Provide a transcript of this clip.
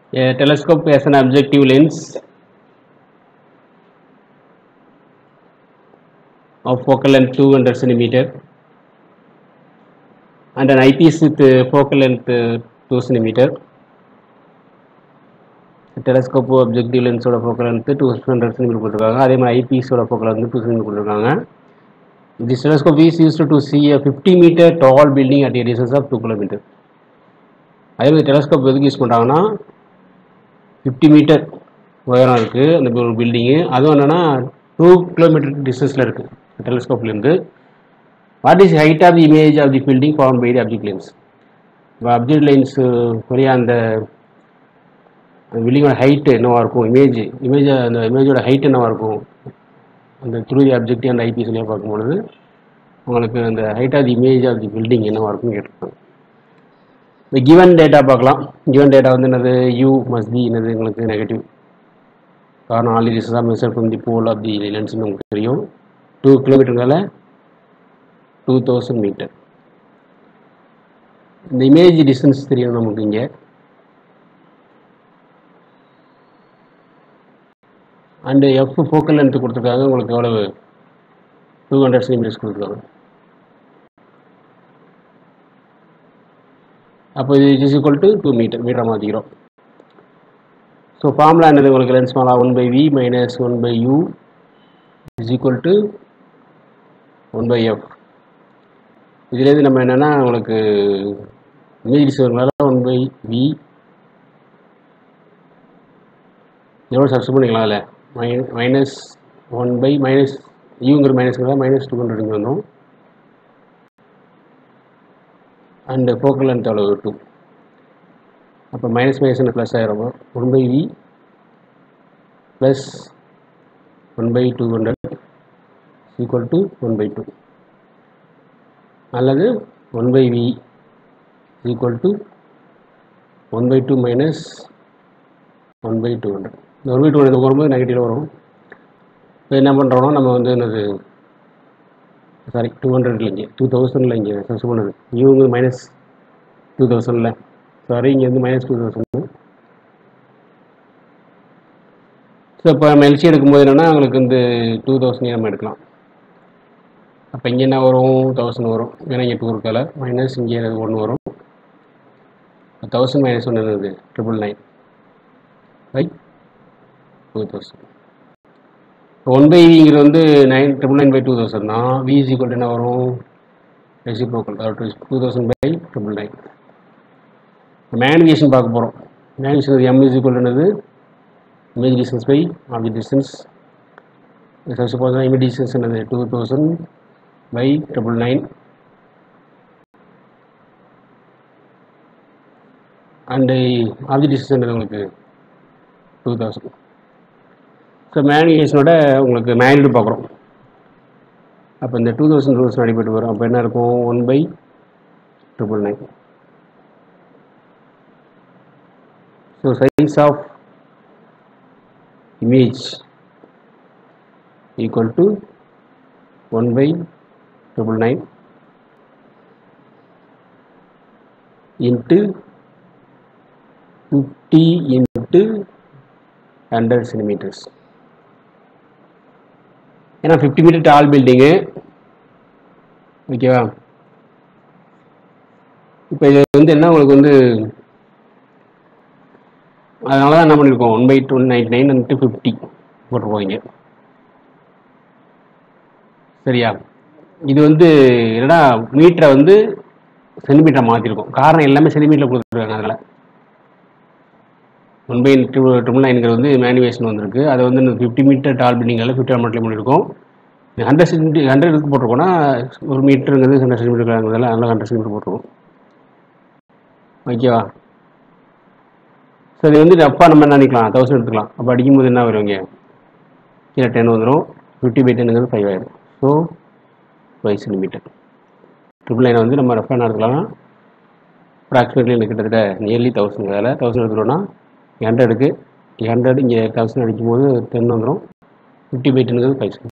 A telescope has an objective lens of focal length 200 centimeter and an eyepiece with uh, focal length uh, 2 centimeter. Telescope objective லென்ஸோட focal length two hundred centimeter கொடுத்துருக்காங்க அதே மாதிரி ஐபிஎஸோட focal வந்து two centimeter கொடுத்துருக்காங்க this telescope is used to see a fifty meter tall building at distance of two kilometer அதே மாதிரி telescope எதுக்கு யூஸ் பண்ணுறாங்கன்னா ஃபிஃப்டி மீட்டர் உயரம் இருக்குது அந்த ஒரு பில்டிங்கு அதுவும் என்னென்னா டூ கிலோமீட்டர் டிஸ்டன்ஸில் இருக்குது டெலஸ்கோப்லேருந்து what is height of the image of the building form by the object lens இப்போ அப்ஜெக்ட் லென்ஸ் வழியாக அந்த பில்டிங்கோட ஹைட்டு என்னவா இருக்கும் இமேஜ் இமேஜ் அந்த இமேஜோட ஹைட் என்னவா இருக்கும் அந்த த்ரூ தி அப்ஜெக்டிவ் அந்த ஐபிஎஸ் வழியாக பார்க்கும்பொழுது உங்களுக்கு அந்த height of the image of the building என்னவா இருக்கும்னு கேட்டிருக்காங்க இந்த கிவன் டேட்டா பார்க்கலாம் கிவன் டேட்டா வந்து என்னது யூ மஸ்ட் பி என்னது உங்களுக்கு நெகட்டிவ் காரணம் ஆல் திஸ் தான் measure from the pole of the லென்ஸ்னு உங்களுக்கு தெரியும் டூ கிலோமீட்டருங்கால டூ தௌசண்ட் மீட்டர் இந்த இமேஜ் டிஸ்டன்ஸ் தெரியும் நமக்கு இங்கே அண்டு எஃப் ஃபோக்கல் லென்த் கொடுத்துருக்காங்க உங்களுக்கு எவ்வளவு டூ ஹண்ட்ரட் சென்டிமீட்டர்ஸ் கொடுத்துருக்காங்க அப்போ இது is equal to two meter meter மாற்றிக்கிறோம் ஸோ ஃபார்முலா என்னது உங்களுக்கு lens formula one by v minus one by u is equal to one by f இதுலேருந்து நம்ம என்னென்னா உங்களுக்கு இமேஜ் டிஸ்டன்ஸ்னால ஒன் பை வி எவ்வளோ சப்ஸ்ட் பண்ணிக்கலாம் அதில் மை மைனஸ் ஒன் பை மைனஸ் யூங்கிற மைனஸ்ங்கிறத மைனஸ் டூ ஹண்ட்ரட் இங்கே வந்தோம் அண்டு ஃபோக்கல் லென்த் எவ்வளோ டூ அப்போ மைனஸ் மைனஸ் என்ன ப்ளஸ் ஆயிரும் one by v plus one by two hundred equal to one by two அல்லது one by v equal to one by two minus one by two hundred இந்த one by two hundred வரும்போது negative வரும் இப்போ என்ன பண்ணுறோம்னா நம்ம வந்து என்னது சாரி டூ ஹண்ட்ரட்ல இங்கே டூ தௌசண்டில் இங்கே சர்ச் பண்ணுது இவங்க மைனஸ் டூ தௌசண்டில் சாரி இங்கே வந்து மைனஸ் டூ தௌசண்ட் ஸோ இப்போ நம்ம எல்சி எடுக்கும்போது என்னென்னா உங்களுக்கு வந்து டூ தௌசண்ட் நம்ம எடுக்கலாம் அப்போ இங்கே என்ன வரும் தௌசண்ட் வரும் ஏன்னா இங்கே டூ இருக்கால மைனஸ் இங்கே ஒன்று வரும் தௌசண்ட் மைனஸ் ஒன்று என்னது triple nine by two thousand one by விங்கிறது வந்து nine triple nine by two thousand தான் வி இஸ் ஈக்குவல் என்ன வரும் ரெசிப்ரோக்கல் அதாவது two thousand by triple nine magnification பார்க்க போகிறோம் மேனிகேஷன் எம் இஸ் ஈக்குவல் என்னது image distance by object distance suppose image distance என்னது two thousand by triple nine and object distance என்னது உங்களுக்கு டூ தௌசண்ட் ஸோ மேனிகேஷனோட உங்களுக்கு மேக்னிட்டு பார்க்குறோம் அப்போ இந்த டூ தௌசண்ட் ரூல்ஸ் அடிப்பட்டு வரும் அப்போ என்ன இருக்கும் one by triple nine so size of image equal to one by triple nine into fifty into hundred centimeters ஏன்னா ஃபிஃப்டி மீட்டர் டால் பில்டிங்கு ஓகேவா இப்போ இது வந்து என்ன உங்களுக்கு வந்து அதனால தான் என்ன பண்ணியிருக்கோம் one by two ninety nine and fifty போட்டிருக்கோம் இங்கே சரியா இது வந்து என்னடா மீட்டரை வந்து சென்டிமீட்டர் மாற்றிருக்கோம் காரணம் எல்லாமே சென்டிமீட்டரில் கொடுத்துருக்காங்க அதனால் ஒன் பை டூ ட்ரிபிள் நைனுங்கிறது வந்து மேனுவேஷன் வந்திருக்கு அதை வந்து இந்த ஃபிஃப்டி மீட்டர் டால் பில்டிங்கில் ஃபிஃப்டி மீட்டர்லேயும் பண்ணியிருக்கோம் ஹண்ட்ரட் சென்டி ஹண்ட்ரட் இதுக்கு போட்டிருக்கோம்னா ஒரு மீட்டருங்கிறது ஹண்ட்ரட் சென்டிமீட்டர் அதெல்லாம் ஹண்ட்ரட் சென்டிமீட்டர் போட்டிருக்கோம் ஓகேவா ஸோ இது வந்து ரஃபாக நம்ம என்ன நினைக்கலாம் தௌசண்ட் எடுத்துக்கலாம் அப்போ அடிக்கும்போது என்ன வரும் இங்கே கீழே டென் வந்துடும் ஃபிஃப்டி பை டென்னுங்கிறது ஃபைவ் ஆயிடும் ஸோ ஃபைவ் சென்டிமீட்டர் ட்ரிபிள் நைனை வந்து நம்ம ரஃபாக என்ன எடுத்துக்கலாம் அப்ராக்சிமேட்லி கிட்டத்தட்ட நியர்லி தௌசண்ட் வேலை தௌசண்ட் எடுத்துட்டோம்னா ஹண்ட்ரடுக்கு ஹண்ட்ரட் இங்கே தௌசண்ட் அடிக்கும்போது டென் வந்துடும் ஃபிஃப்டி பை டென்னுங்கிறது ஃபைவ்